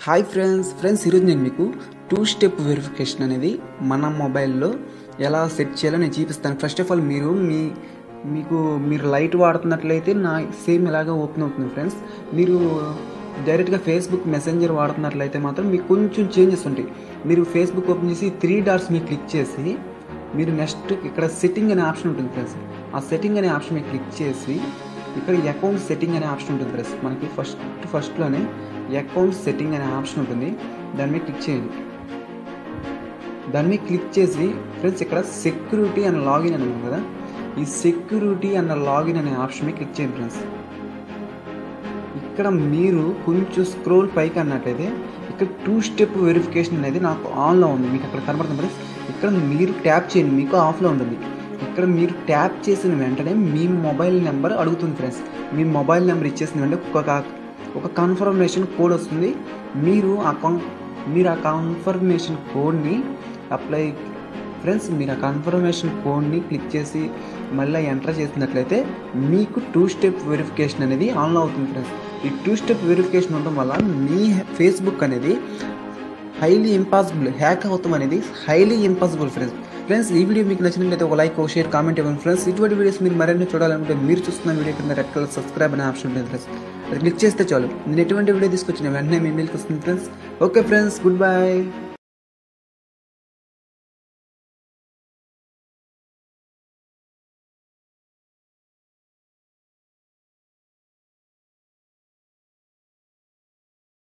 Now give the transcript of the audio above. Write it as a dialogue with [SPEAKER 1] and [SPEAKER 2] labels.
[SPEAKER 1] hi friends friends ఈరోజు నేను మీకు టూ స్టెప్ వెరిఫికేషన్ అనేది మన మొబైల్లో ఎలా సెట్ చేయాలో నేను చూపిస్తాను ఫస్ట్ ఆఫ్ ఆల్ మీరు మీ మీకు మీరు లైట్ వాడుతున్నట్లయితే నా సేమ్ ఇలాగే ఓపెన్ అవుతుంది ఫ్రెండ్స్ మీరు డైరెక్ట్గా ఫేస్బుక్ మెసెంజర్ వాడుతున్నట్లయితే మాత్రం మీకు కొంచెం చేంజెస్ ఉంటాయి మీరు ఫేస్బుక్ ఓపెన్ చేసి త్రీ డాట్స్ మీద క్లిక్ చేసి మీరు నెక్స్ట్ ఇక్కడ సెట్టింగ్ అనే ఆప్షన్ ఉంటుంది ఫ్రెండ్స్ ఆ సెట్టింగ్ అనే ఆప్షన్ మీద క్లిక్ చేసి ఇక్కడ అకౌంట్ సెట్టింగ్ అనే ఆప్షన్ ఉంటుంది ఫ్రెండ్స్ మనకి ఫస్ట్ ఫస్ట్లోనే అకౌంట్ సెట్టింగ్ అనే ఆప్షన్ ఉంటుంది దాని మీద క్లిక్ చేయండి దాని మీద క్లిక్ చేసి ఫ్రెండ్స్ ఇక్కడ సెక్యూరిటీ అండ్ లాగిన్ అని ఉంది కదా ఈ సెక్యూరిటీ అండ్ లాగిన్ అనే ఆప్షన్ మీద క్లిక్ చేయండి ఫ్రెండ్స్ ఇక్కడ మీరు కొంచెం స్క్రోల్ పైకి అన్నట్టయితే ఇక్కడ టూ స్టెప్ వెరిఫికేషన్ అనేది నాకు ఆన్లో ఉంది మీకు అక్కడ కనబడుతుంది ఫ్రెండ్స్ ఇక్కడ మీరు ట్యాప్ చేయండి మీకు ఆఫ్లో ఉంటుంది ఇక్కడ మీరు ట్యాప్ చేసిన వెంటనే మీ మొబైల్ నెంబర్ అడుగుతుంది ఫ్రెండ్స్ మీ మొబైల్ నెంబర్ ఇచ్చేసిన వెంటనే ఒక ఒక కన్ఫర్మేషన్ కోడ్ వస్తుంది మీరు ఆ కన్ మీరు ఆ కన్ఫర్మేషన్ కోడ్ని అప్లై ఫ్రెండ్స్ మీరు ఆ కన్ఫర్మేషన్ కోడ్ని క్లిక్ చేసి మళ్ళీ ఎంటర్ చేసినట్లయితే మీకు టూ స్టెప్ వెరిఫికేషన్ అనేది ఆన్లో అవుతుంది ఫ్రెండ్స్ ఈ టూ స్టెప్ వెరిఫికేషన్ ఉండడం వల్ల మీ ఫేస్బుక్ అనేది హైలీ ఇంపాసిబుల్ హ్యాక్ అవుతాం అనేది హైలీ ఇంపాసిబుల్ ఫ్రెండ్స్ ఫ్రెండ్స్ ఈ వీడియో మీకు నచ్చినట్లయితే ఒక లైక్ ఒక షేర్ కామెంట్ ఇవ్వండి ఫ్రెండ్స్ ఇటువంటి వీడియోస్ మీరు మరిన్ని చూడాలనుకుంటే మీరు చూస్తున్న వీడియో కింద రెడ్ కలర్ సబ్స్క్రైబ్ అనే ఆప్షన్ ఉంటుంది ఫ్రెండ్స్ అది క్లిక్ చేస్తే చాలు నేను ఎటువంటి వీడియో తీసుకొచ్చిన వెంటనే మీ మెయిల్కి వస్తుంది friends okay friends good by